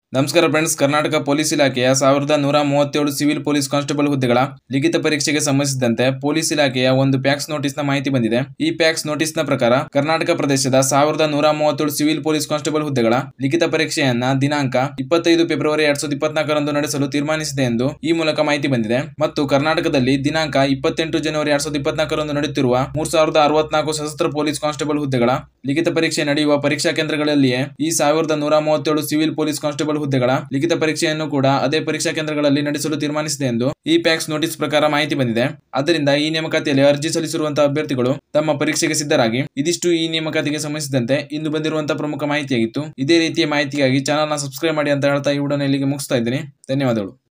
ನಮಸ್ಕಾರ friends Karnataka police ಇಲಾಖೆಯ ಸಾವಿರದ ನೂರ ಮೂವತ್ತೇಳು ಸಿವಿಲ್ ಪೊಲೀಸ್ ಕಾನ್ಸ್ಟೇಬಲ್ ಹುದ್ದೆಗಳ ಲಿಖಿತ ಪರೀಕ್ಷೆಗೆ ಸಂಬಂಧಿಸಿದಂತೆ ಪೊಲೀಸ್ ಇಲಾಖೆಯ ಒಂದು ಪ್ಯಾಕ್ಸ್ ನೋಟಿಸ್ ನ ಮಾಹಿತಿ ಬಂದಿದೆ ಈ ಪ್ಯಾಕ್ಸ್ ನೋಟಿಸ್ ನ ಪ್ರಕಾರ ಕರ್ನಾಟಕ ಪ್ರದೇಶದ ಸಾವಿರದ ನೂರ ಮೂವತ್ತೇಳು ಸಿವಿಲ್ ಪೊಲೀಸ್ ಕಾನ್ಸ್ಟೇಬಲ್ ಹುದ್ದೆಗಳ ಲಿಖಿತ ಪರೀಕ್ಷೆಯನ್ನ ದಿನಾಂಕ ಇಪ್ಪತ್ತೈದು ಫೆಬ್ರವರಿ ಎರಡ್ ಸಾವಿರದ ಇಪ್ಪತ್ನಾಲ್ಕರಂದು ನಡೆಸಲು ತೀರ್ಮಾನಿಸಿದೆ ಎಂದು ಈ ಮೂಲಕ ಮಾಹಿತಿ ಬಂದಿದೆ ಮತ್ತು ಕರ್ನಾಟಕದಲ್ಲಿ ದಿನಾಂಕ ಇಪ್ಪತ್ತೆಂಟು ಜನವರಿ ಎರಡ್ ಸಾವಿರದ ಇಪ್ಪತ್ನಾಲ್ಕರಂದು ನಡೆಯುತ್ತಿರುವ ಮೂರ್ ಸಾವಿರದ ಅರವತ್ನಾಲ್ಕು ಸಶಸ್ತ್ರ ಪೊಲೀಸ್ ಕಾನ್ಸ್ಟೇಬಲ್ ಹುದ್ದೆಗಳ ಲಿಖಿತ ಪರೀಕ್ಷೆ ನಡೆಯುವ ಪರೀಕ್ಷಾ ಕೇಂದ್ರಗಳಲ್ಲಿಯೇ ಈ ಸಾವಿರದ ನೂರ ಮೂವತ್ತೇಳು ಸಿವಿಲ್ ಪೊಲೀಸ್ ಕಾನ್ಸ್ಟೇಬಲ್ ಹುದ್ದೆಗಳ ಲಿಖಿತ ಪರೀಕ್ಷೆಯನ್ನು ಕೂಡ ಅದೇ ಪರೀಕ್ಷಾ ಕೇಂದ್ರಗಳಲ್ಲಿ ನಡೆಸಲು ತೀರ್ಮಾನಿಸಿದೆ ಎಂದು ಈ ಪ್ಯಾಕ್ಸ್ ನೋಟಿಸ್ ಪ್ರಕಾರ ಮಾಹಿತಿ ಬಂದಿದೆ ಆದ್ದರಿಂದ ಈ ನೇಮಕಾತಿಯಲ್ಲಿ ಅರ್ಜಿ ಸಲ್ಲಿಸಿರುವಂತಹ ಅಭ್ಯರ್ಥಿಗಳು ತಮ್ಮ ಪರೀಕ್ಷೆಗೆ ಸಿದ್ಧರಾಗಿ ಇದಿಷ್ಟು ಈ ನೇಮಕಾತಿಗೆ ಸಂಬಂಧಿಸಿದಂತೆ ಇಂದು ಬಂದಿರುವಂತಹ ಪ್ರಮುಖ ಮಾಹಿತಿಯಾಗಿತ್ತು ಇದೇ ರೀತಿಯ ಮಾಹಿತಿಗಾಗಿ ಚಾನಲ್ನ ಸಬ್ಸ್ಕ್ರೈಬ್ ಮಾಡಿ ಅಂತ ಹೇಳ್ತಾ ಈ ವಿಡಿಯೋನ ಇಲ್ಲಿಗೆ ಮುಗಿಸ್ತಾ ಇದ್ದೀನಿ ಧನ್ಯವಾದಗಳು